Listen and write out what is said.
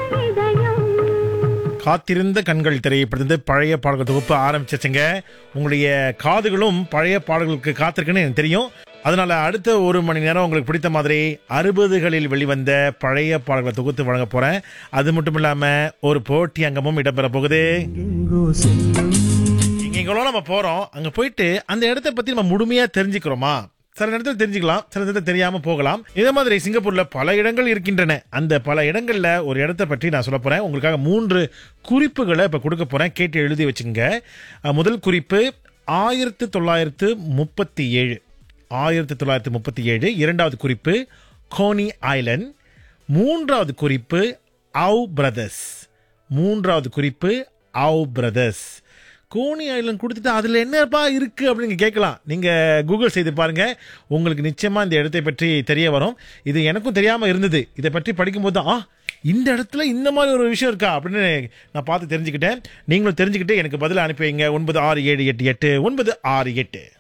இதயம் காத்திருந்த கண்கள் திரைப்படத்து பழைய பாடல்கள் தொகுப்பு ஆரம்பிச்சிச்சுங்க உங்களுடைய காதுகளும் பழைய பாடல்களுக்கு காத்திருக்குன்னு எனக்கு தெரியும் அதனால அடுத்த ஒரு மணி நேரம் உங்களுக்கு பிடித்த மாதிரி அறுபதுகளில் வெளிவந்த பழைய பாடல்களை தொகுத்து வழங்க போறேன் அது மட்டும் இல்லாம ஒரு போட்டி அங்கமும் இடம்பெற போகுது எங்கெங்களோ நம்ம போறோம் அங்க போயிட்டு அந்த இடத்த பத்தி நம்ம முழுமையா தெரிஞ்சுக்கிறோமா சில இடத்துல தெரிஞ்சுக்கலாம் சில இடத்துல தெரியாம போகலாம் இதே மாதிரி சிங்கப்பூர்ல பல இடங்கள் இருக்கின்றன அந்த பல இடங்கள்ல ஒரு இடத்த பற்றி நான் சொல்ல போறேன் உங்களுக்காக மூன்று குறிப்புகளை இப்ப கொடுக்க போறேன் கேட்டு எழுதி வச்சுங்க அஹ், முதல் குறிப்பு ஆயிரத்து தொள்ளாயிரத்து முப்பத்தி ஏழு ஆயிரத்தி தொள்ளாயிரத்தி முப்பத்தி ஏழு இரண்டாவது குறிப்பு கோனி ஐலண்ட் மூன்றாவது குறிப்பு அவு பிரதர்ஸ் மூன்றாவது குறிப்பு அவு பிரதர்ஸ் கோனி ஐலண்ட் கொடுத்துட்டு அதில் என்னப்பா இருக்கு அப்படின்னு நீங்க கேட்கலாம் நீங்க கூகுள் செய்து பாருங்க உங்களுக்கு நிச்சயமா இந்த இடத்தை பற்றி தெரிய வரும் இது எனக்கும் தெரியாம இருந்தது இதை பற்றி படிக்கும்போது தான் ஆ இந்த இடத்துல இந்த மாதிரி ஒரு விஷயம் இருக்கா அப்படின்னு நான் பார்த்து தெரிஞ்சுக்கிட்டேன் நீங்களும் தெரிஞ்சுக்கிட்டு எனக்கு பதில் அனுப்பி வைங்க ஒன்பது ஆறு ஏழு எட்டு எட்டு ஒன்பது ஆறு எட்டு